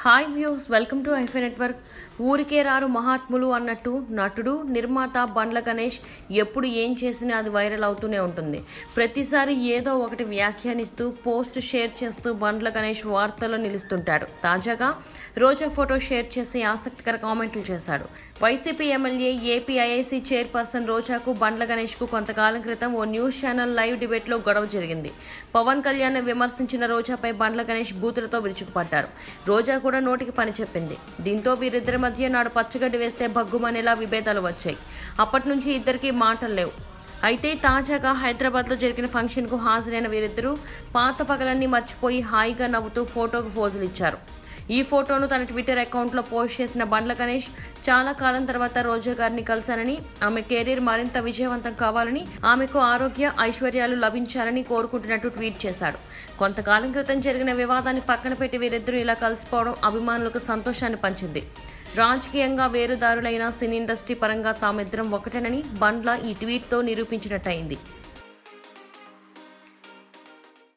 hi views welcome to ఐఫై network ఊరికే రారు మహాత్ములు అన్నట్టు నటుడు నిర్మాత బండ్ల గణేష్ ఎప్పుడు ఏం చేసినా అది వైరల్ అవుతూనే ఉంటుంది ప్రతిసారి ఏదో ఒకటి వ్యాఖ్యానిస్తూ పోస్ట్ షేర్ చేస్తూ బండ్ల గణేష్ వార్తల్లో నిలుస్తుంటాడు తాజాగా రోజా ఫోటో షేర్ చేసి ఆసక్తికర కామెంట్లు చేశాడు YCP MLA AP IIC chairperson రోజాకు బండ్ల గణేష్కు కొంతకాలం క్రితం ఓ న్యూస్ ఛానల్ లైవ్ డిబేట్లో గొడవ జరిగింది పవన్ కళ్యాణ్ విమర్శించిన రోజాపై బండ్ల గణేష్ బూతులతో విరుచుకుపడ్డారు రోజా కూడా నోటికి పని చెప్పింది దీంతో వీరిద్దరి మధ్య నాడు పచ్చగడ్డి వేస్తే భగ్గుమనేలా విభేదాలు వచ్చాయి అప్పటి నుంచి ఇద్దరికి మాటలు లేవు అయితే తాజాగా హైదరాబాద్లో జరిగిన ఫంక్షన్కు హాజరైన వీరిద్దరూ పాత పగలన్నీ మర్చిపోయి హాయిగా నవ్వుతూ ఫోటోకు ఫోజులు ఇచ్చారు ఈ ఫోటోను తన ట్విట్టర్ అకౌంట్లో పోస్ట్ చేసిన బండ్ల గణేష్ చాలా కాలం తర్వాత రోజా గారిని కలిశానని ఆమె కెరీర్ మరింత విజయవంతం కావాలని ఆమెకు ఆరోగ్య ఐశ్వర్యాలు లభించాలని కోరుకుంటున్నట్టు ట్వీట్ చేశాడు కొంతకాలం క్రితం జరిగిన వివాదాన్ని పక్కన పెట్టి వీరిద్దరూ ఇలా కలిసిపోవడం అభిమానులకు సంతోషాన్ని పంచింది రాజకీయంగా వేరుదారులైన సినీ ఇండస్ట్రీ పరంగా తామిద్దరం ఒకటేనని బండ్ల ఈ ట్వీట్తో నిరూపించినట్టయింది